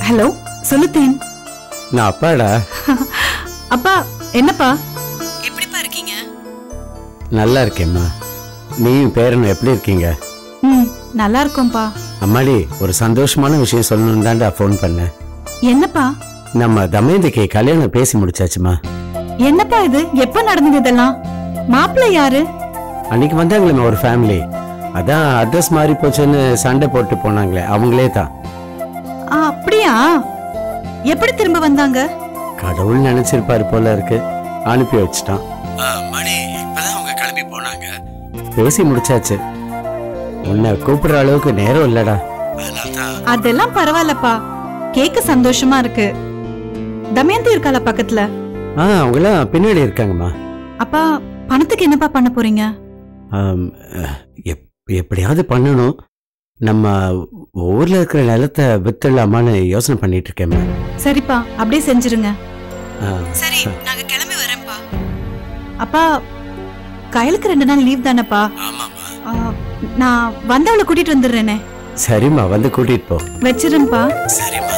Hello சொல்லுத்தேன் நான் அப்பாடா அப்பா என்னப்பா எப்படிப்பா இருக்கீங்க நல்லா இருக்கேம்மா நீயும் பேரனும் எப்படி இருக்கீங்க ம் நல்லா இருக்கோம்ப்பா அம்மாடி ஒரு சந்தோஷமான விஷயம் சொல்லணும்னு தான்டா ஃபோன் பண்ணேன் என்னப்பா நம்ம தமயந்திக்கு கல்யாணம் பேசி முடிச்சாச்சுமா என்னப்பா இது எப்ப நடந்தது இதெல்லாம் மாப்பிள்ளை யாரு அன்னைக்கு வந்தாங்களே ஒரு ஃபேமிலி அதான் அட்ரஸ் மாறி போச்சுன்னு சண்டை போட்டு போனாங்களே அவங்களே தான் ஆ, அப்படியா எப்படி திரும்ப வந்தாங்க கடவுள் நினைச்சிருப்பாரு போல இருக்கு அனுப்பி வச்சிட்டான் மணி இப்பதான் அவங்க கிளம்பி போனாங்க பேசி முடிச்சாச்சு உன்னை கூப்பிடுற அளவுக்கு நேரம் இல்லடா அதெல்லாம் பரவாயில்லப்பா கேட்க சந்தோஷமா இருக்கு தமயந்தி இருக்கால பக்கத்துல ஆ அவங்களாம் பின்னாடி இருக்காங்கம்மா அப்பா பணத்துக்கு என்னப்பா பண்ண போறீங்க ஆம், அஹ், எப்- எப்படியாவது பண்ணணும் நம்ம ஊர்ல இருக்கிற நிலத்தை வித்துடலாமான்னு யோசனை பண்ணிட்டு இருக்கேம்மா சரிப்பா அப்படியே செஞ்சிருங்க ஆ, சரி நாங்க கிளம்பி வரேன்ப்பா அப்பா கையலுக்கு ரெண்டு நாள் லீவ் தானேப்பா ஆ, நான் வந்தவளை கூட்டிட்டு வந்துடுறேனே சரிம்மா வந்து கூட்டிட்டு போ வச்சிருப்பா சரிம்மா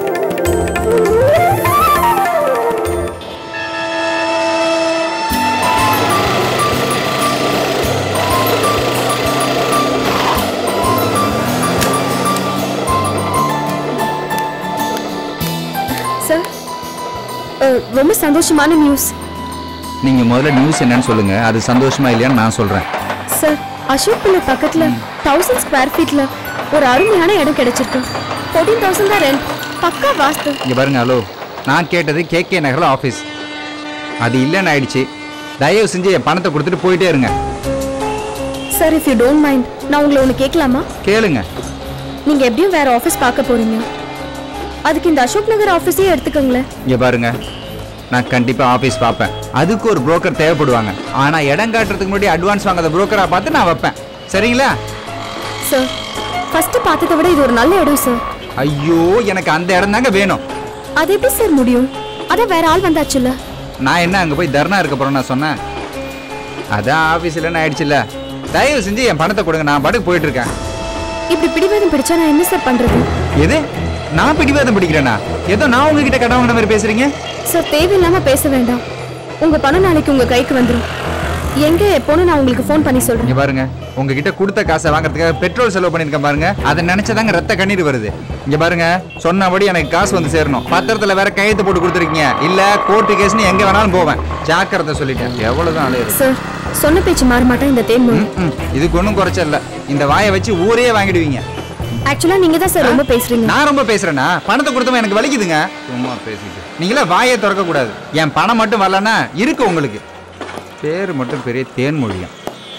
சார் அஹ், ரொம்ப சந்தோஷமான நியூஸ் நீங்க முதல்ல நியூஸ் என்னன்னு சொல்லுங்க அது சந்தோஷமா இல்லையான்னு நான் சொல்றேன் சார் அசோக் பிள்ளை பக்கத்துல தௌசண்ட் ஸ்கொயர் ஃபீட்ல ஒரு அருமையான இடம் கிடைச்சிருக்கு ஃபோர்டீன் தௌசண்ட் தான் ரெண்ட் பக்கா வாஸ்து இங்க பாருங்க ஹலோ நான் கேட்டது கேகே நகர்ல ஆஃபீஸ் அது இல்லைன்னு ஆயிடுச்சு தயவு செஞ்சு என் பணத்தை கொடுத்துட்டு போயிட்டே இருங்க sir if you don't mind நான் உங்களை ஒன்று கேட்கலாமா கேளுங்க நீங்க எப்படியும் வேற ஆஃபீஸ் பார்க்க போறீங்க அதுக்கு இந்த அசோக் நகர் ஆஃபீஸே எடுத்துக்கோங்களேன் இங்க பாருங்க நான் கண்டிப்பா ஆபீஸ் பார்ப்பேன் அதுக்கு ஒரு புரோக்கர் தேவைப்படுவாங்க ஆனா இடம் காட்டுறதுக்கு முன்னாடி அட்வான்ஸ் வாங்காத புரோக்கரா பார்த்து நான் வைப்பேன் சரிங்களா சார் ஃபர்ஸ்ட் பார்த்ததை விட இது ஒரு நல்ல இடம் சார் ஐயோ எனக்கு அந்த இடம் தாங்க வேணும் அது எப்படி சார் முடியும் அதான் வேற ஆள் வந்தாச்சுல்ல நான் என்ன அங்க போய் தர்ணா இருக்க போறேன் நான் சொன்னேன் அதான் ஆபீஸ் இல்லைன்னு ஆயிடுச்சுல்ல தயவு செஞ்சு என் பணத்தை கொடுங்க நான் பாட்டுக்கு போயிட்டு இருக்கேன் இப்படி பிடிவாதம் பிடிச்சா நான் என்ன சார் பண்றது எது நான் பிடிவாதம் பிடிக்கிறேனா ஏதோ நான் உங்ககிட்ட கடன் வாங்கின மாதிரி பேசுறீங்க சார் தேவையில்லாம பேச வேண்டாம் உங்க பணம் நாளைக்கு உங்க கைக்கு வந்துடும் எங்க எப்போன்னு நான் உங்களுக்கு ஃபோன் பண்ணி சொல்றேன் இங்க பாருங்க உங்ககிட்ட கொடுத்த காசை வாங்குறதுக்காக பெட்ரோல் செலவு பண்ணிருக்கேன் பாருங்க அதை நினைச்சதாங்க ரத்த கண்ணீர் வருது இங்க பாருங்க சொன்னபடி எனக்கு காசு வந்து சேரணும் பத்திரத்துல வேற கையெழுத்து போட்டு கொடுத்துருக்கீங்க இல்ல கோர்ட்டு கேஸ்னு எங்க வேணாலும் போவேன் ஜாக்கிரதை சொல்லிட்டேன் எவ்வளவுதான் அலையுது சார் சொன்ன பேச்சு மாற மாட்டேன் இந்த தேன்மொழி ம், ம். இதுக்கு ஒன்றும் குறைச்சல் இல்ல இந்த வாயை வச்சு ஊரே வாங்கிடுவீங்க ஆக்சுவலா நீங்க தான் சார் ரொம்ப பேசுறீங்க நான் ரொம்ப பேசுறேனா பணத்தை கொடுத்தவன் எனக்கு வலிக்குதுங்க சும்மா பேசிட்டு நீங்களே வாயை திறக்க கூடாது என் பணம் மட்டும் வரலன்னா இருக்கு உங்களுக்கு பேர் மட்டும் பெரிய தேன்மொழியா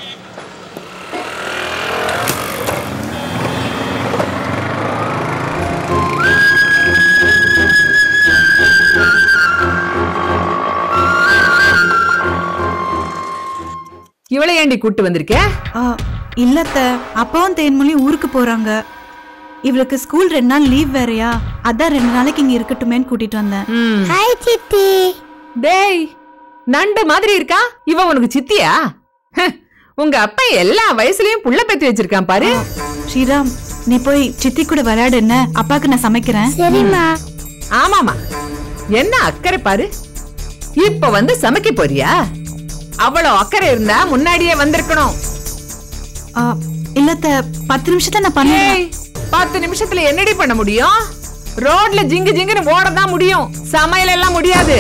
இவளை ஏண்டி கூட்டு வந்திருக்க ஆ, இல்லத்த அப்பாவும் தேன்மொழி ஊருக்கு போறாங்க இவளுக்கு ஸ்கூல் ரெண்டு நாள் லீவ் வேறயா அதான் ரெண்டு நாளைக்கு இங்க இருக்கட்டுமேன்னு கூட்டிட்டு வந்தேன் ஹாய் சித்தி டேய் நண்டு மாதிரி இருக்கா இவ உனக்கு சித்தியா ஹ, உங்க அப்பா எல்லா வயசுலயும் புள்ள பெத்து வச்சிருக்கான் பாரு ஸ்ரீராம் நீ போய் சித்தி கூட விளையாடு என்ன அப்பாக்கு நான் சமைக்கிறேன் சரிம்மா ஆமாமா என்ன அக்கறை பாரு இப்ப வந்து சமைக்க போறியா அவ்வளவு அக்கறை இருந்தா முன்னாடியே வந்திருக்கணும் ஆ, இல்லத்த பத்து நிமிஷத்துல நான் பண்ணேன் ஏய், பத்து நிமிஷத்துல என்னடி பண்ண முடியும் ரோட்ல ஜிங்கு ஜிங்குன்னு ஓட தான் முடியும் சமையல் எல்லாம் முடியாது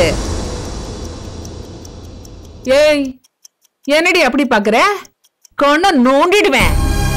ஏய் என்னடி அப்படி பாக்குற கொண்டு நோண்டிடுவேன்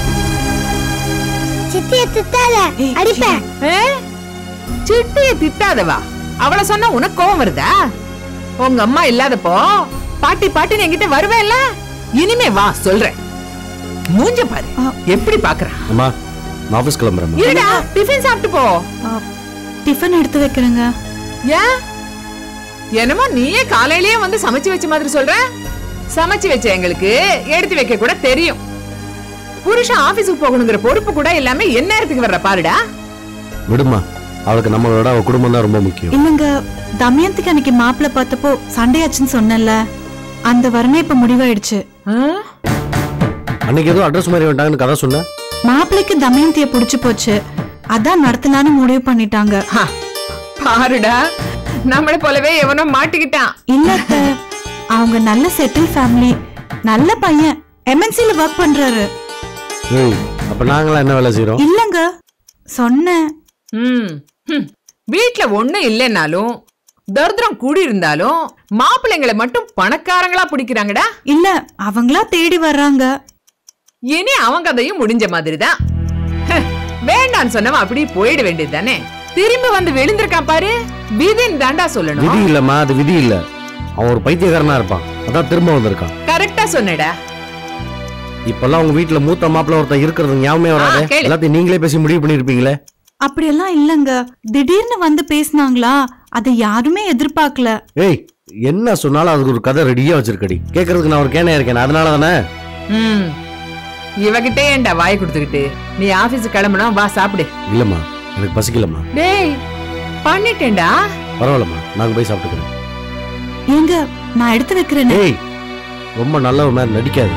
சித்திய திட்டாத ஏய், அடிப்பேன் ஏ? சிட்டிய திட்டாதவா அவள சொன்னா உனக்கு கோவம் வருதா உங்க அம்மா இல்லாதப்போ பாட்டி பாட்டின்னு என்கிட்ட வருவேல்ல இனிமே வா சொல்றேன் மூஞ்ச பாரு எப்படி பாக்குறா அம்மா நான் ஆஃபீஸ் கிளம்புறேம்மா இருடா டிஃபன் சாப்பிட்டு போ ஆ, டிஃபன் எடுத்து வைக்கிறேங்க ஏன் என்னமோ நீயே காலையிலேயே வந்து சமைச்சு வச்ச மாதிரி சொல்ற சமைச்சு வச்ச எங்களுக்கு எடுத்து வைக்க கூட தெரியும் புருஷன் ஆபீஸுக்கு போகணுங்கிற பொறுப்பு கூட இல்லாம என்ன நேரத்துக்கு வர்ற பாருடா விடுமா அவளுக்கு நம்மளோட அவ குடும்பம் தான் ரொம்ப முக்கியம் இல்லங்க தமயந்திக்கு அன்னைக்கு மாப்பிள்ளை பார்த்தப்போ சண்டையாச்சுன்னு சொன்னேன்ல அந்த வரனே இப்ப முடிவாயிடுச்சு ஆ? அன்னைக்கு ஏதோ அட்ரஸ் மாதிரி வந்துட்டாங்கன்னு கதை சொன்னேன் மாப்பிள்ளைக்கு தமயந்திய புடிச்சு போச்சு அதான் நடத்தலான்னு முடிவு பண்ணிட்டாங்க ஹா, பாருடா நம்மளை போலவே எவனோ மாட்டிக்கிட்டான் இல்ல அத்தை, அவங்க நல்ல செட்டில் ஃபேமிலி நல்ல பையன் எம்என்சில ஒர்க் பண்றாரு ஏய் அப்ப நாங்களாம் என்ன வேலை செய்றோம் இல்லங்க சொன்னேன் ம் ஹம். வீட்ல ஒண்ணும் இல்லைன்னாலும் தரித்திரம் கூடி இருந்தாலும் மாப்பிள்ளைங்களை மட்டும் பணக்காரங்களா பிடிக்கிறாங்கடா இல்ல அவங்களா தேடி வர்றாங்க இனி அவன் கதையும் முடிஞ்ச மாதிரிதான் ஹ, வேண்டான்னு சொன்னவன் அப்படியே போயிட வேண்டியது தானே திரும்பி வந்து விழுந்திருக்கான் பாரு விதின்னு தாண்டா சொல்லணும் விதி இல்லம்மா அது விதி இல்ல அவன் ஒரு பைத்தியக்காரனா இருப்பான் அதான் திரும்ப வந்திருக்கான் கரெக்டா சொன்னடா இப்பெல்லாம் உங்க வீட்டுல மூத்த மாப்பிள்ள ஒருத்தன் இருக்கிறது ஞாபகமே வராது ஆ, கேளு. எல்லாத்தையும் நீங்களே பேசி முடிவு பண்ணிருப்பீங்களே அப்படியெல்லாம் இல்லங்க திடீர்னு வந்து பேசினாங்களா அதை யாருமே எதிர்பார்க்கல ஏய் என்ன சொன்னாலும் அதுக்கு ஒரு கதை ரெடியா வச்சிருக்கடி கேக்குறதுக்கு நான் ஒரு கேனையா இருக்கேன் அதனால தானே ம் இவகிட்டே ஏன்டா வாய் கொடுத்துக்கிட்டு நீ ஆபீஸ் கிளம்பணும் வா சாப்பிடு இல்லம்மா எனக்கு பசிக்கலம்மா டேய் பண்ணிட்டேன்டா பரவாயில்லம்மா நாங்க போய் சாப்பிட்டுக்கிறேன் ஏங்க நான் எடுத்து வைக்கிறேனே ஏய் ரொம்ப நல்ல மாதிரி நடிக்காது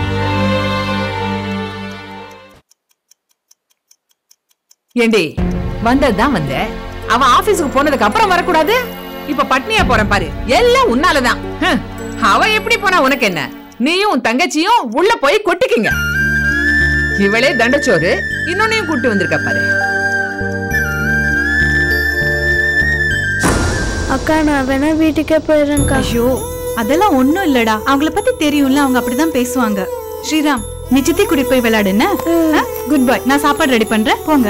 ஏண்டி வந்ததுதான் வந்த அவன் ஆபீஸுக்கு போனதுக்கு அப்புறம் வரக்கூடாது இப்ப பட்னியா போறேன் பாரு எல்லாம் உன்னாலதான் ஹம். அவன் எப்படி போனா உனக்கு என்ன நீயும் உன் தங்கச்சியும் உள்ள போய் கொட்டிக்கிங்க இவளே தண்டச்சோறு இன்னொன்னையும் கூட்டி வந்திருக்க பாரு அக்கா நான் வேணா வீட்டுக்கே போயிடுறேன்க்கா ஐயோ அதெல்லாம் ஒண்ணும் இல்லடா அவங்கள பத்தி தெரியும்ல அவங்க அப்படிதான் பேசுவாங்க ஸ்ரீராம் நீ சித்தி கூட்டிட்டு போய் விளையாடுன குட் பாய் நான் சாப்பாடு ரெடி பண்றேன் போங்க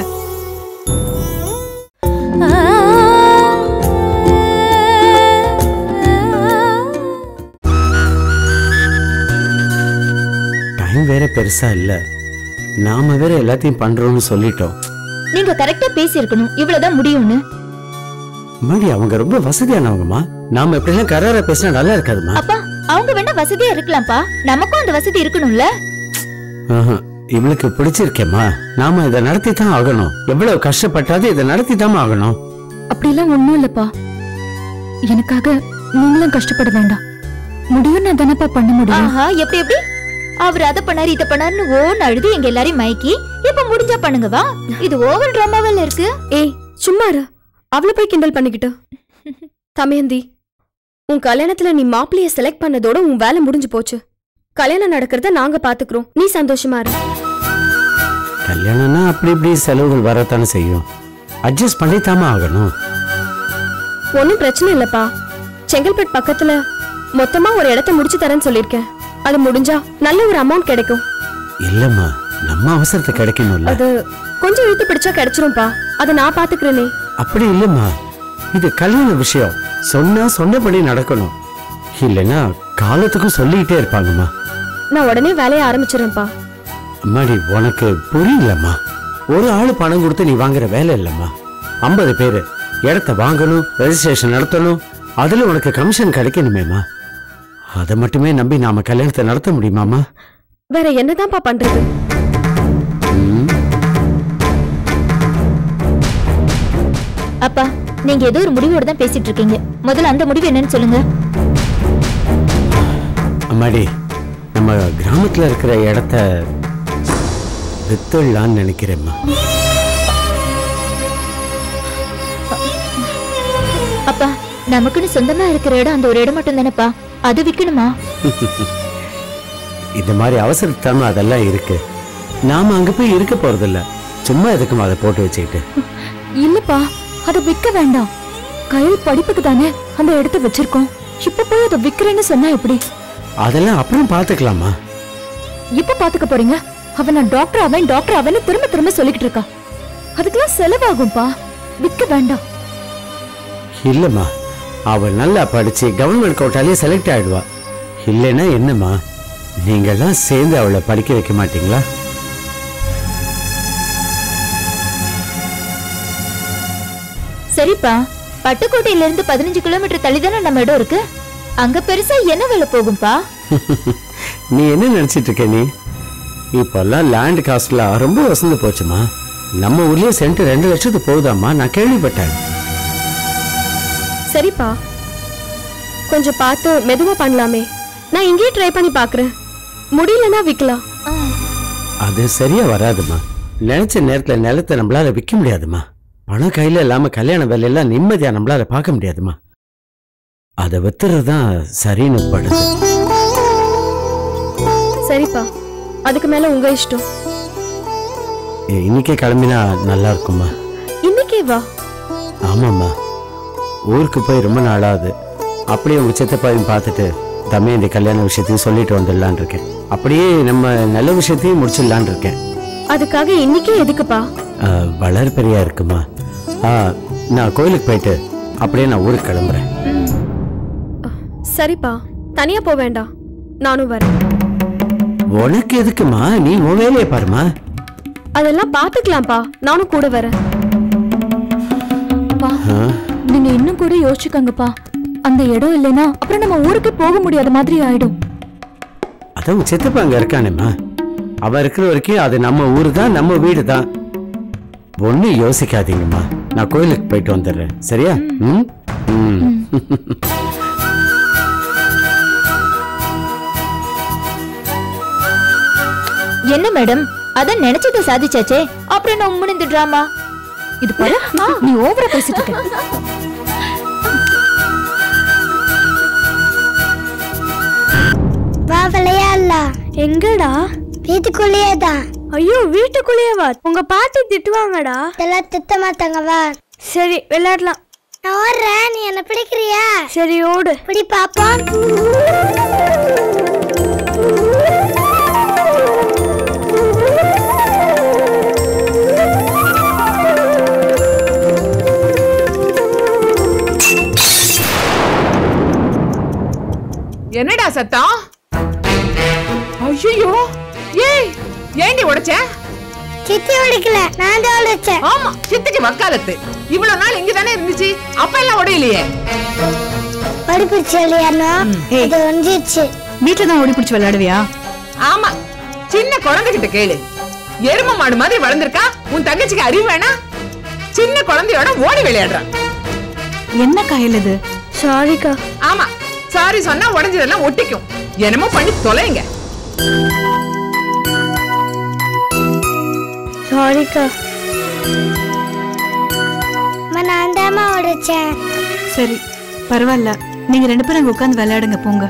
டைம் வேற பெருசா இல்ல நாம வேற எல்லாத்தையும் பண்றோம்னு சொல்லிட்டோம் நீங்க கரெக்டா பேசியிருக்கணும் இவ்வளவுதான் முடியும்னு மாடி அவங்க ரொம்ப வசதியானவங்கம்மா நாம எப்படிலாம் கராரா பேசினா நல்லா இருக்காதுமா அப்பா அவங்க வேணா வசதியா இருக்கலாம்ப்பா நமக்கும் அந்த வசதி இருக்கணும்ல ஆஹா, இவளுக்கு பிடிச்சிருக்கேம்மா நாம இதை நடத்தி தான் ஆகணும் எவ்வளவு கஷ்டப்பட்டாது இதை நடத்தி தான் ஆகணும் அப்படிலாம் ஒண்ணும் இல்லப்பா எனக்காக நீங்களும் கஷ்டப்பட வேண்டாம் முடியும் நான் தானப்பா பண்ண முடியும் ஆஹா எப்படி எப்படி அவர் அத பண்ணாரு இத பண்ணாருன்னு ஓன்னு அழுது எங்க எல்லாரையும் மயக்கி இப்ப முடிஞ்சா பண்ணுங்க வா இது ஓவர் டிராமாவில் இருக்கு ஏய் சும்மா இரு அவளை போய் கிண்டல் பண்ணிக்கிட்டு தமயந்தி உன் கல்யாணத்துல நீ மாப்பிளைய செலக்ட் பண்ணதோட உன் வேலை முடிஞ்சு போச்சு கல்யாணம் நடக்கிறத நாங்க பாத்துக்கிறோம் நீ சந்தோஷமா இரு கல்யாணம்னா அப்படி இப்படி செலவுகள் வரத்தானே செய்யும் அட்ஜஸ்ட் பண்ணித்தாம ஆகணும் ஒன்னும் பிரச்சனை இல்லப்பா செங்கல்பட்டு பக்கத்துல மொத்தமா ஒரு இடத்த முடிச்சு தரேன்னு சொல்லிருக்கேன் அது முடிஞ்சா நல்ல ஒரு அமௌண்ட் கிடைக்கும் இல்லம்மா நம்ம அவசரத்துக்கு கிடைக்கணும்ல அது கொஞ்சம் இழுத்து பிடிச்சா கிடைச்சிரும்பா அதை நான் பாத்துக்கிறேனே அப்படி இல்லம்மா இது கல்யாண விஷயம் சொன்னா சொன்னபடி நடக்கணும் இல்லைன்னா காலத்துக்கும் சொல்லிக்கிட்டே இருப்பாங்கம்மா நான் உடனே வேலையை ஆரம்பிச்சிடுறேன்ப்பா அம்மாடி உனக்கு புரியலம்மா ஒரு ஆளு பணம் கொடுத்து நீ வாங்குற வேலை இல்லம்மா ஐம்பது பேரு இடத்த வாங்கணும் ரெஜிஸ்ட்ரேஷன் நடத்தணும் அதுல உனக்கு கமிஷன் கிடைக்கணுமேம்மா அதை மட்டுமே நம்பி நாம கல்யாணத்தை நடத்த முடியுமாமா வேற என்னதான்ப்பா பண்றது ம், அப்பா நீங்க ஏதோ ஒரு முடிவோட தான் பேசிட்டு இருக்கீங்க முதல்ல அந்த முடிவு என்னன்னு சொல்லுங்க அம்மாடி நம்ம கிராமத்துல இருக்கிற இடத்த வித்துடலான்னு நினைக்கிறேம்மா அப்பா நமக்குன்னு சொந்தமா இருக்கிற இடம் அந்த ஒரு இடம் மட்டும் தானேப்பா அது விக்கணுமா இந்த மாதிரி அவசரத்தாம அதெல்லாம் இருக்கு நாம அங்க போய் இருக்க போறதில்ல சும்மா எதுக்குமா அதை போட்டு வச்சுக்கிட்டு இல்லப்பா அதை விக்க வேண்டாம் கையில் படிப்புக்கு தானே அந்த இடத்த வச்சிருக்கோம் இப்ப போய் அதை விக்கிறேன்னு சொன்னா எப்படி அதெல்லாம் அப்புறம் பாத்துக்கலாமா இப்ப பாத்துக்க போறீங்க அவன் நான் டாக்டர் அவன் டாக்டர் அவன் திரும்ப திரும்ப சொல்லிக்கிட்டு இருக்கா அதுக்கெல்லாம் செலவாகும்பா விக்க வேண்டாம் இல்லம்மா அவள் நல்லா படிச்சு கவர்மெண்ட் கோட்டாலே செலக்ட் ஆயிடுவா இல்லைன்னா என்னம்மா நீங்கெல்லாம் சேர்ந்து அவளை படிக்க வைக்க மாட்டீங்களா சரிப்பா பட்டுக்கோட்டையில இருந்து பதினஞ்சு கிலோமீட்டர் தள்ளி தானே நம்ம இடம் இருக்கு அங்க பெருசா என்ன வேலை போகும்பா நீ என்ன நினைச்சிட்டு இருக்க நீ இப்பெல்லாம் லேண்ட் காஸ்ட்ல ரொம்ப வசந்து போச்சுமா நம்ம ஊர்லயே சென்ட் ரெண்டு லட்சத்துக்கு போகுதாம்மா நான் கேள்விப்பட்டேன் சரிப்பா கொஞ்சம் பார்த்து மெதுவா பண்ணலாமே நான் இங்கேயே ட்ரை பண்ணி பாக்குறேன் முடியலன்னா விக்கலாம் அது சரியா வராதுமா நினைச்ச நேரத்துல நிலத்தை நம்மளால விற்க முடியாதுமா பணம் கையில இல்லாம கல்யாண வேலையெல்லாம் நிம்மதியா நம்மளால பார்க்க முடியாதுமா அதை வித்துறது தான் சரின்னு படுது சரிப்பா அதுக்கு மேல உங்க இஷ்டம் இ- இன்னைக்கே கிளம்பினா நல்லா இருக்குமா இன்னைக்கே வா ஆமாம்மா ஊருக்கு போய் ரொம்ப நாளாகுது அப்படியே உங்க சித்தப்பாவையும் பார்த்துட்டு தமையந்தி கல்யாண விஷயத்தையும் சொல்லிட்டு வந்துடலான் இருக்கேன் அப்படியே நம்ம நல்ல விஷயத்தையும் முடிச்சிடலான் இருக்கேன் அதுக்காக இன்னைக்கே எதுக்குப்பா ஆ, வளர் பெரியா இருக்குமா ஆ, நான் கோயிலுக்கு போயிட்டு அப்படியே நான் ஊருக்கு கிளம்புறேன் சரிப்பா தனியா போக வேண்டாம் நானும் வரேன் உனக்கு எதுக்குமா நீ உன் வேலையை பாருமா அதெல்லாம் பாத்துக்கலாம்ப்பா நானும் கூட வரேன் ஆ, நீங்க இன்னும் கூட யோசிச்சுக்கோங்கப்பா அந்த இடம் இல்லைன்னா அப்புறம் நம்ம ஊருக்கு போக முடியாத மாதிரி ஆயிடும் அதான் உன் சித்தப்பா அங்க இருக்கானேம்மா அவன் இருக்கிற வரைக்கும் அது நம்ம ஊரு தான் நம்ம வீடு தான் ஒன்னும் யோசிக்காதீங்கம்மா நான் கோயிலுக்கு போயிட்டு வந்துடுறேன் சரியா ம் ம் என்ன மேடம் அதான் நினைச்சதை சாதிச்சாச்சே அப்புறம் என்ன உம்முன்னு இந்த டிராமா இது பாரு நீ ஓவரா பேசிட்டு இருக்க வா விளையாடலாம் எங்கடா வீட்டுக்குள்ளேயே தான் ஐயோ வீட்டுக்குள்ளேயே வா உங்க பாட்டி திட்டுவாங்கடா இதெல்லாம் திட்ட மாட்டாங்க வா சரி விளையாடலாம் நான் ஓடுறேன் நீ என்ன பிடிக்கிறியா சரி ஓடு பிடி பாப்போம் என்னடா சத்தம் ஐயோ ஏய் ஏண்டி உடைச்ச சித்தி ஓடிக்கல நான் தான் ஓடிச்சேன் ஆமா சித்திக்கு வக்காலத்து இவ்வளவு நாள் இங்க தானே இருந்துச்சு அப்ப எல்லாம் உடையலையே படிப்பிடிச்சு விளையாடணும் இது ஒஞ்சிச்சு வீட்டுல தான் ஓடி பிடிச்சி விளையாடுவியா ஆமா சின்ன குழந்தைகிட்ட கேளு எரும மாடு மாதிரி வளர்ந்திருக்கா உன் தங்கச்சிக்கு அறிவு வேணா சின்ன குழந்தையோட ஓடி விளையாடுறான் என்ன கையில் இது சாரிக்கா ஆமா சாரி சொன்னா உடைஞ்சதெல்லாம் ஒட்டிக்கும் என்னமோ பண்ணி தொலைங்க சாரிக்கா அம்மா நான் தாம்மா ஓடிச்சேன் சரி பரவாயில்ல நீங்க ரெண்டு பேரும் அங்க உட்காந்து விளையாடுங்க போங்க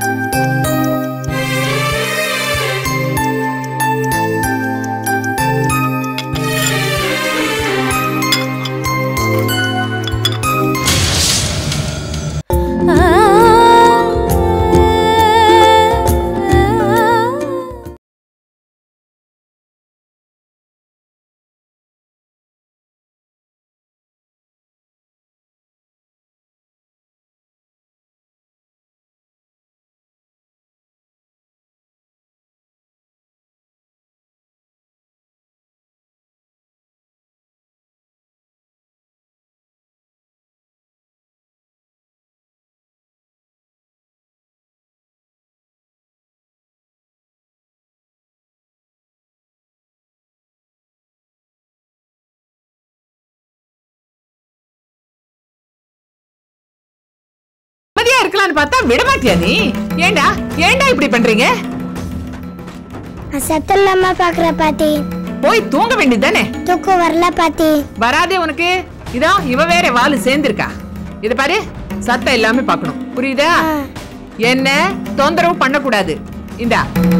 நிம்மதியா இருக்கலாம்னு பார்த்தா விட மாட்டியா நீ ஏண்டா ஏண்டா இப்படி பண்றீங்க நான் சத்தம் இல்லாம பாக்குற பாட்டி போய் தூங்க வேண்டியதுதானே தூக்கம் வரல பாட்டி வராதே உனக்கு இதோ இவ வேற வாலு சேர்ந்திருக்கா இது பாரு சத்தம் எல்லாமே பார்க்கணும் புரியுதா என்ன தொந்தரவு பண்ணக்கூடாது இந்தா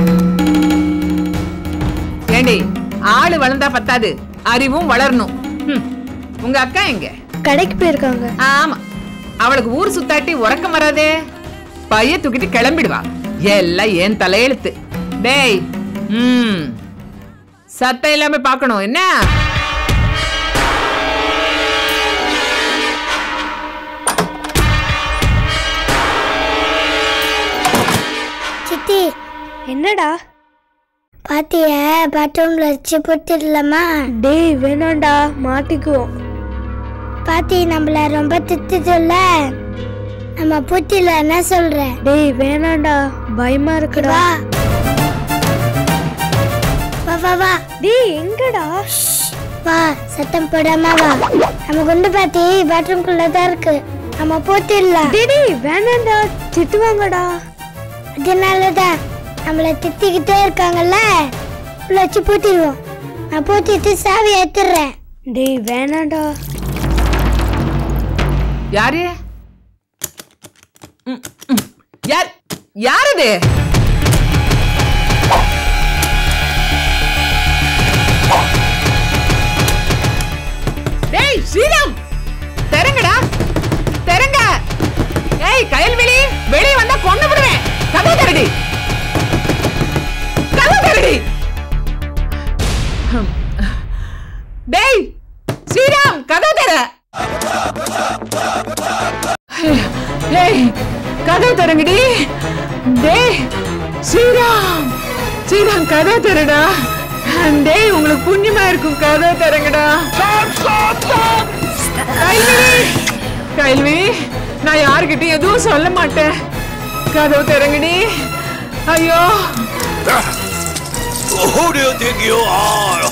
ஏண்டி ஆளு வளர்ந்தா பத்தாது அறிவும் வளரணும் ஹம். உங்க அக்கா எங்க கடைக்கு போயிருக்காங்க ஆமா அவளுக்கு ஊர் சுத்தாட்டி உறக்கம் வராதே பைய தூக்கிட்டு கிளம்பிடுவா எல்லாம் ஏன் தலையெழுத்து டேய் ம் சத்தம் எல்லாமே பார்க்கணும் என்ன சித்தி என்னடா பாத்திய பாத்ரூம்ல வச்சு போட்டுடலாமா டேய் வேணாம்டா மாட்டிக்குவோம் பாத்தி நம்மள ரொம்ப திட்டுதுல்ல நம்ம பூத்தில என்ன சொல்ற டேய் வேணாம்டா பயமா இருக்குடா வா வா வா டேய் எங்கடா வா சத்தம் போடாம வா நம்ம குண்டு பாத்தி பாத்ரூம்குள்ள தான் இருக்கு நம்ம போத்திடலாம் டேய் டேய் வேணாம்டா திட்டுவாங்கடா அதனாலதான் நம்மள திட்டிக்கிட்டே இருக்காங்கல்ல உள்ள வச்சு பூத்திடுவோம் நான் பூத்திட்டு சாவி எடுத்துடுறேன் டேய் வேணாம்டா யாரு ம், ம். யார் யார் அது டேய் ஸ்ரீராம் தெரங்கடா தெரங்க ஏய் கயல்விழி வெளியே வந்தா கொண்டு விடுவேன் கதவு தரடி கதவு தரடி டேய் ஸ்ரீராம் கதவு தர ஏய் கதவு தரங்கடி டேய் ஸ்ரீராம் ஸ்ரீராம் கதவு தரடா டேய் உங்களுக்கு புண்ணியமா இருக்கும் கதவு தரங்கடா கைல்விழி கைல்விழி நான் யாருக்கிட்டையும் எதுவும் சொல்ல மாட்டேன் கதவு திறங்கடி ஐயோ Who do you think you are?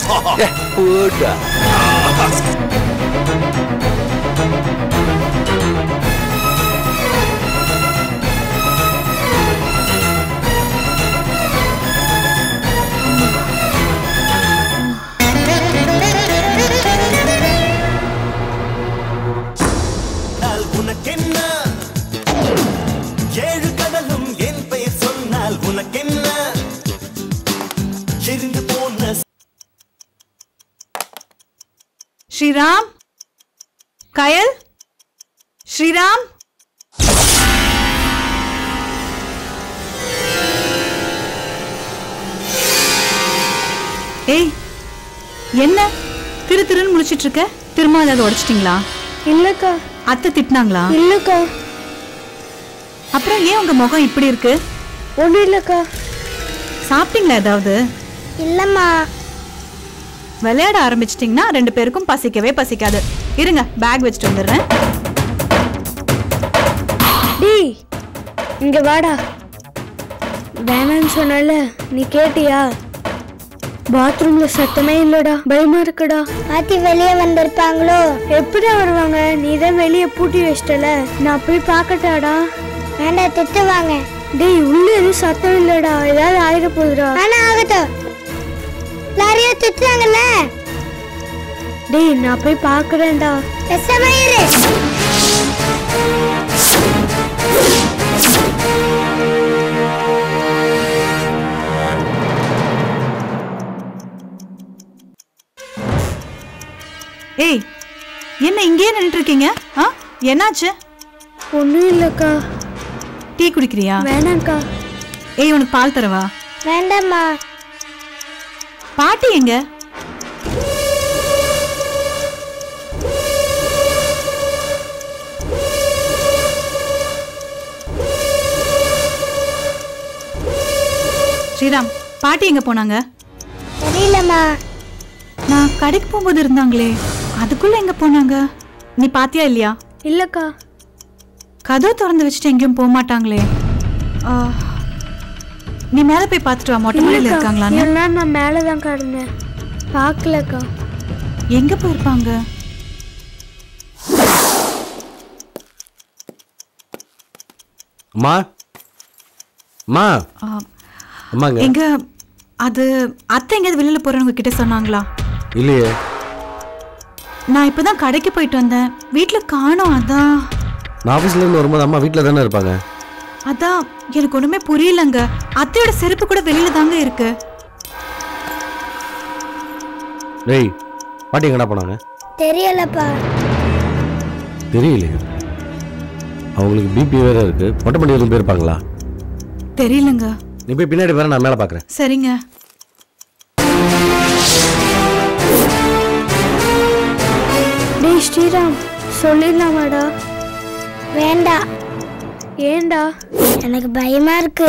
சொன்னால் உனக்கென்ன ஏழு கடலும் என் பெயர் சொன்னால் உனக்கென்ன எரிந்து போன ஸ்ரீராம் கயல் ஸ்ரீராம் ஏய் என்ன திரு திருன்னு முழிச்சிட்டு இருக்க திரும்ப ஏதாவது உடைச்சிட்டீங்களா இல்லக்கா அத்தை திட்டினாங்களா இல்லக்கா அப்புறம் ஏன் உங்க முகம் இப்படி இருக்கு ஒன்றும் இல்லக்கா சாப்பிட்டீங்களா ஏதாவது இல்லம்மா விளையாட ஆரம்பிச்சிட்டிங்கன்னா ரெண்டு பேருக்கும் பசிக்கவே பசிக்காது இருங்க பேக் வச்சுட்டு வந்துடுறேன் டேய் இங்க வாடா வேணான்னு சொன்னல நீ கேட்டியா பாத்ரூம்ல சத்தமே இல்லடா பயமா இருக்குடா பாத்தி வெளியே வந்திருப்பாங்களோ எப்படி வருவாங்க நீ தான் வெளியே பூட்டி வச்சிட்டல நான் போய் பார்க்கட்டாடா வேண்டாம் திட்டுவாங்க டேய் உள்ள எதுவும் சத்தம் இல்லடா ஏதாவது ஆயிட போகுதுடா ஆனா ஆகட்டும் எல்லாரையும் திட்டுறாங்கல்ல டேய் நான் போய் பார்க்கறேன்டா பேசாம இரு ஏய் என்ன இங்கேயே நின்றுட்டு இருக்கீங்க ஆ என்னாச்சு ஒன்றும் இல்லக்கா டீ குடிக்கிறியா வேணாம்க்கா ஏய் உனக்கு பால் தரவா வேண்டாம்மா பாட்டி எங்க ஸ்ரீராம் பாட்டி எங்க போனாங்க தெரியலம்மா நான் கடைக்கு போகும்போது இருந்தாங்களே அதுக்குள்ள எங்க போனாங்க நீ பாத்தியா இல்லையா இல்லக்கா கதவு திறந்து வச்சுட்டு எங்கேயும் போக மாட்டாங்களே ஆ, நீ மேல போய் பார்த்துட்டு வா மொட்டை மாடியில் இருக்காங்களான்னு எல்லாம் நான் மேலே தான் இருந்தேன் பார்க்கலக்கா எங்க போயிருப்பாங்க அம்மா அம்மா ஆ, அம்மாங்க எங்க அது அத்தை எங்கேயாவது வெளியில போறவங்க கிட்ட சொன்னாங்களா இல்லையே நான் இப்பதான் கடைக்கு போயிட்டு வந்தேன் வீட்ல காணோம் அதான் நான் ஆஃபீஸ்ல இருந்து வரும்போது அம்மா வீட்டில் தானே இருப்பாங்க அதான் எனக்கு ஒண்ணுமே புரியலங்க அத்தையோட செருப்பு கூட வெளியில தாங்க இருக்கு டேய் பாட்டி எங்கடா போனாங்க தெரியலப்பா தெரியலையே அவங்களுக்கு பிபி வேற இருக்கு மொட்டை மாடி எதுவும் போயிருப்பாங்களா தெரியலங்க நீ போய் பின்னாடி வர நான் மேலே பார்க்குறேன் சரிங்க டேய் ஸ்ரீராம் சொல்லிடலாமாடா வேண்டாம் ஏன்டா எனக்கு பயமா இருக்கு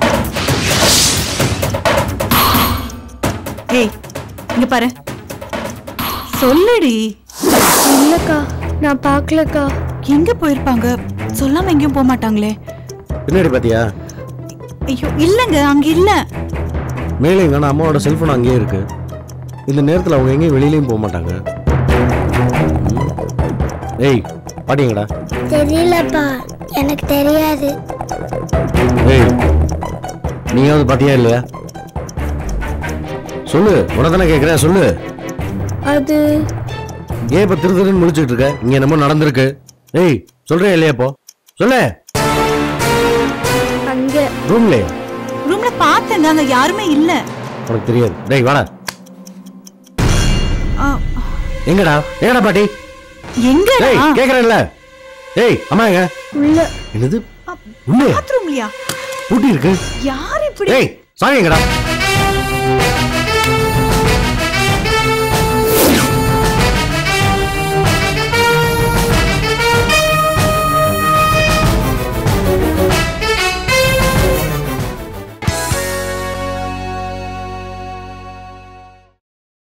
ஏய் இங்க பாரு சொல்லுடி இல்லக்கா நான் பார்க்கலக்கா எங்க போயிருப்பாங்க சொல்லாம எங்கேயும் போக மாட்டாங்களே பின்னாடி பார்த்தியா ஐயோ இல்லங்க அங்க இல்ல மேலே வேணா அம்மாவோட செல்ஃபோன் அங்கேயே இருக்கு இந்த நேரத்தில் அவங்க எங்கேயும் வெளியிலயும் போக மாட்டாங்க ம். ஏய் பாட்டி எங்கடா தெரியலப்பா எனக்கு தெரியாது ஏய் நீயாவது பாத்தியா இல்லையா சொல்லு உனக்கு தானே கேட்குறேன் சொல்லு அது ஏன் இப்போ திரு திருன்னு முடிச்சுட்டு இருக்க இங்கே என்னமோ நடந்திருக்கு ஏய் சொல்றேன் இல்லையா இப்போ சொல்லு அங்க ரூம்லயா ரூம்ல பார்த்தேங்க அங்க யாருமே இல்ல உனக்கு தெரியாது டேய் வாடா ஆ, எங்கடா எங்கடா பாட்டி எங்க டேய் கேக்குறேன்ல டேய் அம்மா எங்க உள்ள என்னது உள்ளே பாத்ரூம்லயா பூட்டி இருக்கு யார் இப்படி டேய் சாவி எங்கடா